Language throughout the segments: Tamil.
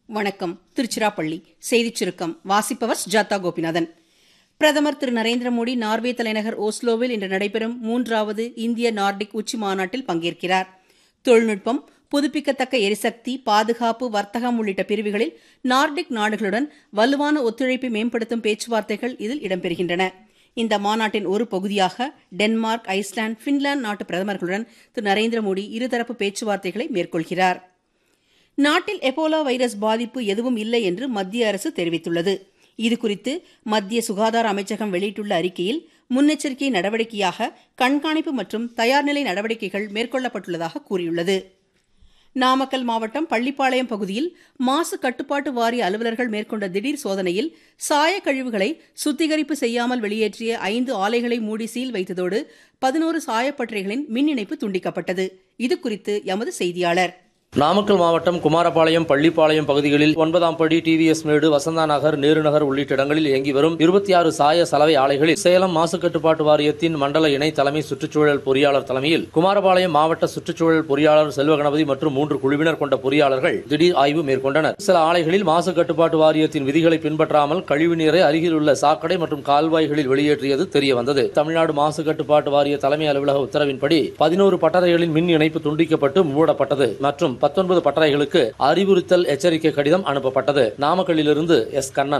வணக்கம் திருச்சிராப்பள்ளி செய்திச் சுருக்கம் வாசிப்பவர் ஜாதா கோபிநாதன் பிரதமர் திரு நரேந்திர மோடி நார்வே தலைநகர் ஓஸ்லோவில் இன்று நடைபெறும் மூன்றாவது இந்திய நார்டிக் உச்சி மாநாட்டில் பங்கேற்கிறார் தொழில்நுட்பம் புதுப்பிக்கத்தக்க எரிசக்தி பாதுகாப்பு வர்த்தகம் உள்ளிட்ட பிரிவுகளில் நார்டிக் நாடுகளுடன் வலுவான ஒத்துழைப்பை மேம்படுத்தும் பேச்சுவார்த்தைகள் இதில் இடம்பெறுகின்றன இந்த மாநாட்டின் ஒரு பகுதியாக டென்மார்க் ஐஸ்லாந்து பின்லாந்து நாட்டு பிரதமர்களுடன் திரு நரேந்திர மோடி இருதரப்பு பேச்சுவார்த்தைகளை மேற்கொள்கிறார் நாட்டில் எபோலா வைரஸ் பாதிப்பு எதுவும் இல்லை என்று மத்திய அரசு தெரிவித்துள்ளது இதுகுறித்து மத்திய சுகாதார அமைச்சகம் வெளியிட்டுள்ள அறிக்கையில் முன்னெச்சரிக்கை நடவடிக்கையாக கண்காணிப்பு மற்றும் தயார்நிலை நடவடிக்கைகள் மேற்கொள்ளப்பட்டுள்ளதாக கூறியுள்ளது நாமக்கல் மாவட்டம் பள்ளிப்பாளையம் பகுதியில் மாசு கட்டுப்பாட்டு வாரிய அலுவலர்கள் மேற்கொண்ட திடீர் சோதனையில் சாய கழிவுகளை சுத்திகரிப்பு செய்யாமல் வெளியேற்றிய ஐந்து ஆலைகளை மூடி சீல் வைத்ததோடு பதினோரு சாயப்பட்டறைகளின் மின் இணைப்பு துண்டிக்கப்பட்டது இதுகுறித்து எமது செய்தியாளர் நாமக்கல் மாவட்டம் குமாரபாளையம் பள்ளிப்பாளையம் பகுதிகளில் ஒன்பதாம் படி டிவிஎஸ் மேடு வசந்தா நகர் நேரு நகர் உள்ளிட்ட இடங்களில் இயங்கி வரும் இருபத்தி ஆறு சாய சலவை ஆலைகளில் சேலம் மாசு கட்டுப்பாட்டு வாரியத்தின் மண்டல இணை தலைமை சுற்றுச்சூழல் பொறியாளர் தலைமையில் குமாரபாளையம் மாவட்ட சுற்றுச்சூழல் பொறியாளர் செல்வகணபதி மற்றும் மூன்று குழுவினர் கொண்ட பொறியாளர்கள் திடீர் ஆய்வு மேற்கொண்டனர் சில ஆலைகளில் மாசு கட்டுப்பாட்டு வாரியத்தின் விதிகளை பின்பற்றாமல் கழிவுநீரை அருகில் உள்ள சாக்கடை மற்றும் கால்வாய்களில் வெளியேற்றியது தெரிய வந்தது தமிழ்நாடு மாசு கட்டுப்பாட்டு வாரிய தலைமை அலுவலக உத்தரவின்படி பதினோரு பட்டறைகளின் மின் இணைப்பு துண்டிக்கப்பட்டு மூடப்பட்டது மற்றும் பத்தொன்பது பட்டறைகளுக்கு அறிவுறுத்தல் எச்சரிக்கை கடிதம் அனுப்பப்பட்டது நாமக்கல்லிலிருந்து எஸ் கண்ணன்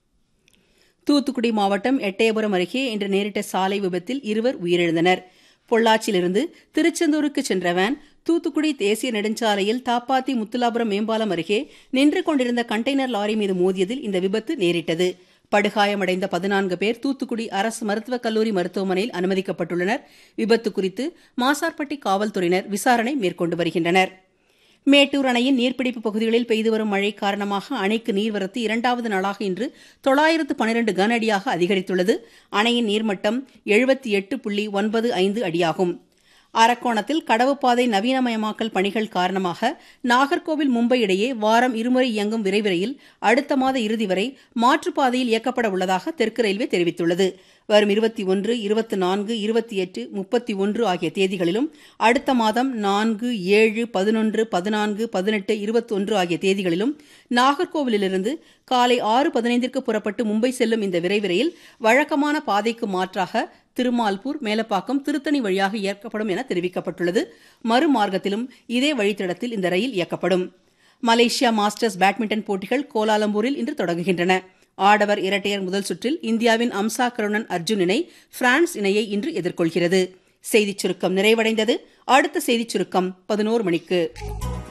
தூத்துக்குடி மாவட்டம் எட்டயபுரம் அருகே இன்று நேரிட்ட சாலை விபத்தில் இருவர் உயிரிழந்தனர் பொள்ளாச்சியிலிருந்து திருச்செந்தூருக்கு சென்ற வேன் தூத்துக்குடி தேசிய நெடுஞ்சாலையில் தாப்பாத்தி முத்துலாபுரம் மேம்பாலம் அருகே நின்று கொண்டிருந்த கண்டெய்னர் லாரி மீது மோதியதில் இந்த விபத்து நேரிட்டது படுகாயமடைந்த பதினான்கு பேர் தூத்துக்குடி அரசு மருத்துவக் கல்லூரி மருத்துவமனையில் அனுமதிக்கப்பட்டுள்ளனர் விபத்து குறித்து மாசார்பட்டி காவல்துறையினர் விசாரணை மேற்கொண்டு வருகின்றனர் மேட்டூர் அணையின் நீர்பிடிப்பு பகுதிகளில் பெய்து வரும் மழை காரணமாக அணைக்கு நீர்வரத்து இரண்டாவது நாளாக இன்று தொள்ளாயிரத்து பனிரண்டு கன அடியாக அதிகரித்துள்ளது அணையின் நீர்மட்டம் எழுபத்தி எட்டு புள்ளி ஒன்பது ஐந்து அடியாகும் அரக்கோணத்தில் கடவுப்பாதை நவீனமயமாக்கல் பணிகள் காரணமாக நாகர்கோவில் மும்பை இடையே வாரம் இருமுறை இயங்கும் விரைவு ரயில் அடுத்த மாத இறுதி வரை மாற்றுப்பாதையில் இயக்கப்பட உள்ளதாக தெற்கு ரயில்வே தெரிவித்துள்ளது வரும் இருபத்தி ஒன்று இருபத்தி நான்கு இருபத்தி எட்டு முப்பத்தி ஒன்று ஆகிய தேதிகளிலும் அடுத்த மாதம் நான்கு ஏழு பதினொன்று பதினான்கு பதினெட்டு இருபத்தொன்று ஆகிய தேதிகளிலும் நாகர்கோவிலிருந்து காலை ஆறு பதினைந்திற்கு புறப்பட்டு மும்பை செல்லும் இந்த விரைவு ரயில் வழக்கமான பாதைக்கு மாற்றாக திருமால்பூர் மேலப்பாக்கம் திருத்தணி வழியாக இயக்கப்படும் என தெரிவிக்கப்பட்டுள்ளது மறுமார்க்கத்திலும் இதே வழித்தடத்தில் இந்த ரயில் இயக்கப்படும் மலேசியா மாஸ்டர்ஸ் பேட்மிண்டன் போட்டிகள் கோலாலம்பூரில் இன்று தொடங்குகின்றன ஆடவர் இரட்டையர் முதல் சுற்றில் இந்தியாவின் அம்சா கருணன் அர்ஜுன் இணை பிரான்ஸ் இணையை இன்று எதிர்கொள்கிறது செய்திச் சுருக்கம் நிறைவடைந்தது அடுத்த செய்திச் சுருக்கம் பதினோரு மணிக்கு